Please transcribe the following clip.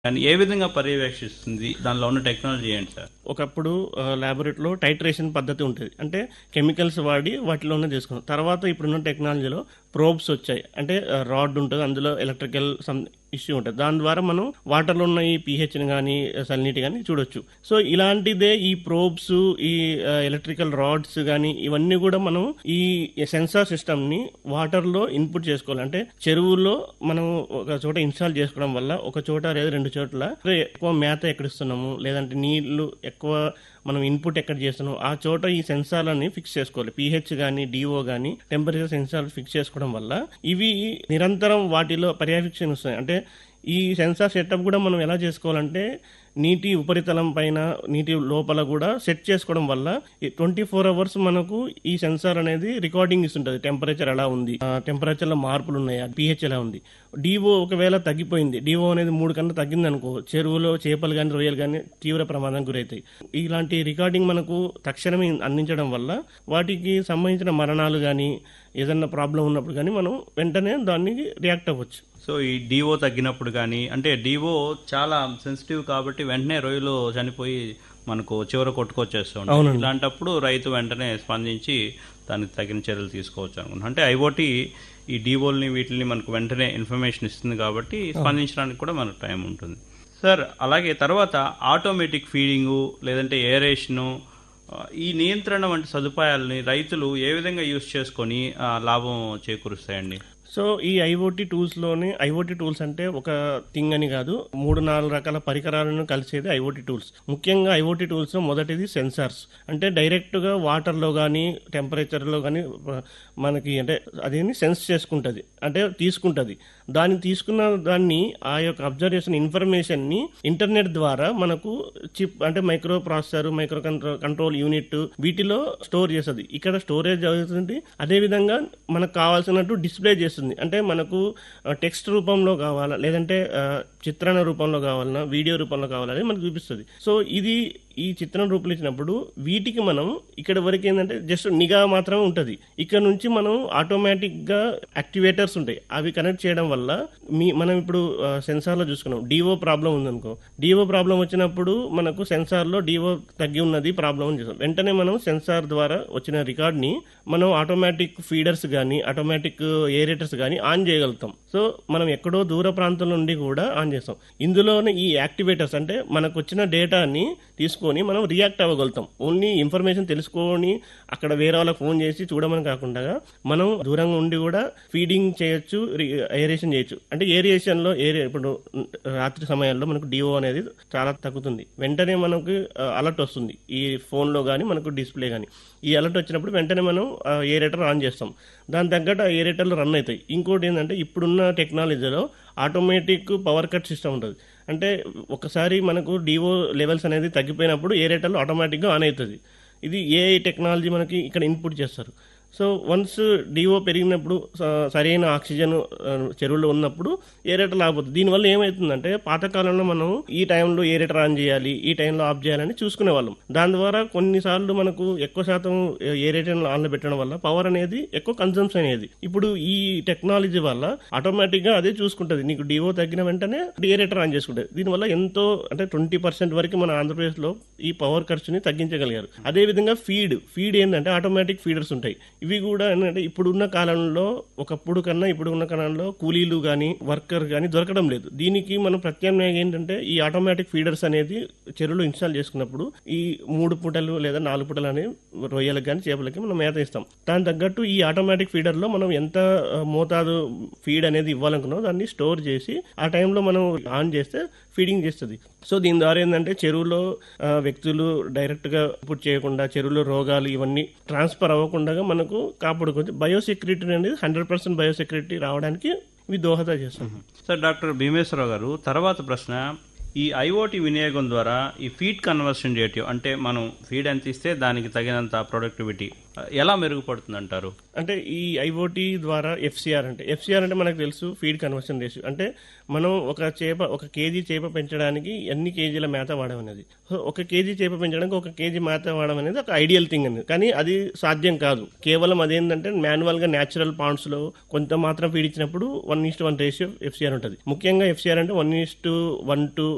కానీ ఏ విధంగా పర్యవేక్షిస్తుంది దానిలో ఉన్న టెక్నాలజీ ఏంటి సార్ ఒకప్పుడు ల్యాబొరేటరీలో టైట్రేషన్ పద్ధతి ఉంటుంది అంటే కెమికల్స్ వాడి వాటిలోనే చేసుకున్నాం తర్వాత ఇప్పుడున్న టెక్నాలజీలో ప్రోబ్స్ వచ్చాయి అంటే రాడ్ ఉంటుంది అందులో ఎలక్ట్రికల్ సమ్ ఇష్యూ ఉంటుంది దాని ద్వారా మనం వాటర్లో ఉన్న ఈ పీహెచ్ని కానీ సల్నిటీ కానీ చూడొచ్చు సో ఇలాంటిదే ఈ ప్రోబ్స్ ఈ ఎలక్ట్రికల్ రాడ్స్ కానీ ఇవన్నీ కూడా మనం ఈ సెన్సార్ సిస్టమ్ని వాటర్లో ఇన్పుట్ చేసుకోవాలి అంటే చెరువులో మనం ఒక చోట ఇన్స్టాల్ చేసుకోవడం వల్ల ఒక చోట లేదా రెండు చోట్ల ఎక్కువ మేత ఎక్కడ ఇస్తున్నాము లేదంటే నీళ్లు ఎక్కువ మనం ఇన్పుట్ ఎక్కడ చేస్తున్నాం ఆ చోట ఈ సెన్సార్లని ఫిక్స్ చేసుకోవాలి పిహెచ్ కానీ డిఓ కానీ టెంపరేచర్ సెన్సార్ ఫిక్స్ చేసుకోవడం వల్ల ఇవి నిరంతరం వాటిలో పర్యవేక్షణ వస్తాయి అంటే ఈ సెన్సార్ సెటప్ కూడా మనం ఎలా చేసుకోవాలంటే నీటి ఉపరితలం పైన నీటి లోపల కూడా సెట్ చేసుకోవడం వల్ల ట్వంటీ ఫోర్ అవర్స్ మనకు ఈ సెన్సార్ అనేది రికార్డింగ్ ఇస్తుంటది టెంపరేచర్ ఎలా ఉంది టెంపరేచర్ లో మార్పులు ఉన్నాయా పిహెచ్ ఎలా ఉంది డివో ఒకవేళ తగ్గిపోయింది డివో అనేది మూడు కన్నా తగ్గింది అనుకో చెరువులో చేపలు కానీ రొయ్యలు కానీ తీవ్ర ప్రమాదం గురవుతాయి ఇలాంటి రికార్డింగ్ మనకు తక్షణమే అందించడం వల్ల వాటికి సంబంధించిన మరణాలు కానీ ఏదన్నా ప్రాబ్లం ఉన్నప్పుడు కానీ మనం వెంటనే దానికి రియాక్ట్ అవ్వచ్చు సో ఈ డివో తగ్గినప్పుడు కానీ అంటే డివో చాలా సెన్సిటివ్ కాబట్టి వెంటనే రొయ్యలు చనిపోయి మనకు చివర కొట్టుకొచ్చేస్తూ ఉంటాయి అవునండి. ఇలాంటప్పుడు రైతు వెంటనే స్పందించి దానికి తగిన చర్యలు తీసుకోవచ్చు అనుకుంటున్నాను అంటే ఐఓటీ ఈ డివోల్ని వీటిని మనకు వెంటనే ఇన్ఫర్మేషన్ ఇస్తుంది కాబట్టి స్పందించడానికి కూడా మనకు టైం ఉంటుంది సార్ అలాగే తర్వాత ఆటోమేటిక్ ఫీడింగు లేదంటే ఏరేషను ఆ, ఈ నియంత్రణ వంటి సదుపాయాలని రైతులు ఏ విధంగా యూస్ చేసుకొని ఆ, లాభం చేకూరుస్తాయండి సో ఈ ఐఓటీ టూల్స్ లోనే ఐఓటీ టూల్స్ అంటే ఒక థింగ్ అని కాదు మూడు నాలుగు రకాల పరికరాలను కలిసేది ఐఓటీ టూల్స్ ముఖ్యంగా ఐఓటీ టూల్స్ లో మొదటిది సెన్సార్స్ అంటే డైరెక్ట్ గా వాటర్ లో కానీ టెంపరేచర్ లో కానీ మనకి అంటే అదేని సెన్స్ చేసుకుంటది అంటే తీసుకుంటది దాన్ని తీసుకున్న దాన్ని ఆ యొక్క అబ్జర్వేషన్ ఇన్ఫర్మేషన్ ని ఇంటర్నెట్ ద్వారా మనకు చిప్ అంటే microprocessor micro control control unit వీటిలో స్టోర్ చేస్తుంది ఇక్కడ స్టోరేజ్ అవుతుంది అదే విధంగా మనకు కావాల్సినట్టు డిస్ప్లే చేస్తుంది అంటే మనకు టెక్స్ట్ రూపంలో కావాలా లేదంటే ఆ, చిత్రణ రూపంలో కావాలన్నా వీడియో రూపంలో కావాలని మనకు చూపిస్తుంది సో ఇది ఈ చిత్రం రూపంలో ఇచ్చినప్పుడు వీటికి మనం ఇక్కడ వరకు ఏంటంటే జస్ట్ నిఘా మాత్రమే ఉంటుంది ఇక్కడ నుంచి మనం ఆటోమేటిక్ గా యాక్టివేటర్స్ ఉంటాయి అవి కనెక్ట్ చేయడం వల్ల మీ మనం ఇప్పుడు సెన్సార్ లో చూసుకున్నాం డివో ప్రాబ్లం ఉందనుకో డివో ప్రాబ్లం వచ్చినప్పుడు మనకు సెన్సార్ లో డివో తగ్గి ఉన్నది ప్రాబ్లం అని చూస్తాం వెంటనే మనం సెన్సార్ ద్వారా వచ్చిన రికార్డ్ ని మనం ఆటోమేటిక్ ఫీడర్స్ కానీ ఆటోమేటిక్ ఏరేటర్స్ కానీ ఆన్ చేయగలుగుతాం సో మనం ఎక్కడో దూర ప్రాంతం నుండి కూడా ఆన్ చేస్తాం ఇందులోనే ఈ యాక్టివేటర్స్ అంటే మనకు వచ్చిన డేటాని తీసుకొని మనం రియాక్ట్ అవ్వగలుగుతాం ఓన్లీ ఇన్ఫర్మేషన్ తెలుసుకొని అక్కడ వేరే వాళ్ళకి ఫోన్ చేసి చూడమని కాకుండా మనం దూరంగా ఉండి కూడా ఫీడింగ్ చేయొచ్చు ఏరియేషన్ చేయొచ్చు అంటే ఏరియేషన్ లో ఏరియా ఇప్పుడు రాత్రి సమయాల్లో మనకు డిఓ అనేది చాలా తగ్గుతుంది వెంటనే మనకు అలర్ట్ వస్తుంది ఈ ఫోన్ లో కానీ మనకు డిస్ప్లే కానీ ఈ అలర్ట్ వచ్చినప్పుడు వెంటనే మనం ఏరేటర్ ఆన్ చేస్తాం దాని తగ్గట్టు ఆ ఏరేటర్లు రన్ అవుతాయి ఇంకోటి ఏంటంటే ఇప్పుడున్న టెక్నాలజీలో ఆటోమేటిక్ పవర్ కట్ సిస్టమ్ ఉంటుంది అంటే ఒకసారి మనకు డివో లెవెల్స్ అనేది తగ్గిపోయినప్పుడు ఏరేటర్లు ఆటోమేటిక్గా ఆన్ అవుతుంది ఇది ఏ టెక్నాలజీ మనకి ఇక్కడ ఇన్పుట్ చేస్తారు సో వన్స్ డిఓ పెరిగినప్పుడు స- సరైన ఆక్సిజన్ ఆ, చెరువులో ఉన్నప్పుడు ఏరేటర్ ఆగిపోతుంది దీనివల్ల ఏమవుతుందంటే పాతకాలంలో మనం ఈ టైంలో ఏరేటర్ ఆన్ చేయాలి ఈ టైంలో ఆఫ్ చేయాలని చూసుకునే వాళ్ళం దాని ద్వారా కొన్నిసార్లు మనకు ఎక్కువ శాతం ఏరేటర్ ఆన్లో పెట్టడం వల్ల పవర్ అనేది ఎక్కువ కన్సంప్షన్ అయ్యేది ఇప్పుడు ఈ టెక్నాలజీ వల్ల ఆటోమేటిక్ గా అదే చూసుకుంటది నీకు డిఓ తగ్గిన వెంటనే ఏరేటర్ ఆన్ చేసుకుంటది దీనివల్ల ఎంతో అంటే ట్వంటీ పర్సెంట్ వరకు మన ఆంధ్రప్రదేశ్ లో ఈ పవర్ ఖర్చుని తగ్గించగలిగారు అదే విధంగా ఫీడ్ ఫీడ్ ఏంటంటే ఆటోమేటిక్ ఫీడర్స్ ఉంటాయి ఇవి కూడా ఏంటంటే ఇప్పుడున్న కాలంలో ఒకప్పుడు కన్నా ఇప్పుడు ఉన్న కాలంలో కూలీలు కానీ వర్కర్ కానీ దొరకడం లేదు దీనికి మనం ప్రత్యామ్నాయం ఏంటంటే ఈ ఆటోమేటిక్ ఫీడర్స్ అనేది చెరువులో ఇన్స్టాల్ చేసుకున్నప్పుడు ఈ మూడు పూటలు లేదా నాలుగు పూటలు అనేవి రొయ్యలకు కానీ చేపలకి మనం మేత ఇస్తాం దాని తగ్గట్టు ఈ ఆటోమేటిక్ ఫీడర్ లో మనం ఎంత ఆ, మోతాదు ఫీడ్ అనేది ఇవ్వాలనుకున్నామో దాన్ని స్టోర్ చేసి ఆ టైంలో మనం ఆన్ చేస్తే ఫీడింగ్ చేస్తుంది సో దీని ద్వారా ఏంటంటే చెరువులో ఆ, వ్యక్తులు డైరెక్ట్ గా ఇన్పుట్ చేయకుండా చెరువులో రోగాలు ఇవన్నీ ట్రాన్స్ఫర్ అవ్వకుండా మనకు కాపాడుకోవచ్చు బయోసెక్యూరిటీ అనేది హండ్రెడ్ పర్సెంట్ బయోసెక్యూరిటీ రావడానికి ఇవి దోహద చేస్తుంది సార్ డాక్టర్ భీమేశ్వరరావు గారు తర్వాత ప్రశ్న ఈ ఐఓటీ వినియోగం ద్వారా ఈ ఫీడ్ కన్వర్షన్ రేటియో అంటే మనం ఫీడ్ ఎంత ఇస్తే దానికి తగినంత ప్రొడక్టివిటీ ఎలా మెరుగుపడుతుంది అంటారు అంటే ఈ ఐఓటీ ద్వారా ఎఫ్సిఆర్ అంటే ఎఫ్సిఆర్ అంటే మనకు తెలుసు ఫీడ్ కన్వర్షన్ రేషియో అంటే మనం ఒక చేప ఒక కేజీ చేప పెంచడానికి ఎన్ని కేజీల మేత వాడడం అనేది సో ఒక కేజీ చేప పెంచడానికి ఒక కేజీ మేత వాడడం అనేది ఒక ఐడియల్ థింగ్ అనేది కానీ అది సాధ్యం కాదు కేవలం అదేంటంటే మాన్యువల్ గా న్యాచురల్ పాండ్స్ లో కొంత మాత్రం ఫీడ్ ఇచ్చినప్పుడు one is to one ratio FCR ఉంటుంది ముఖ్యంగా ఎఫ్సిఆర్ అంటే వన్ ఈస్ట్ వన్ టు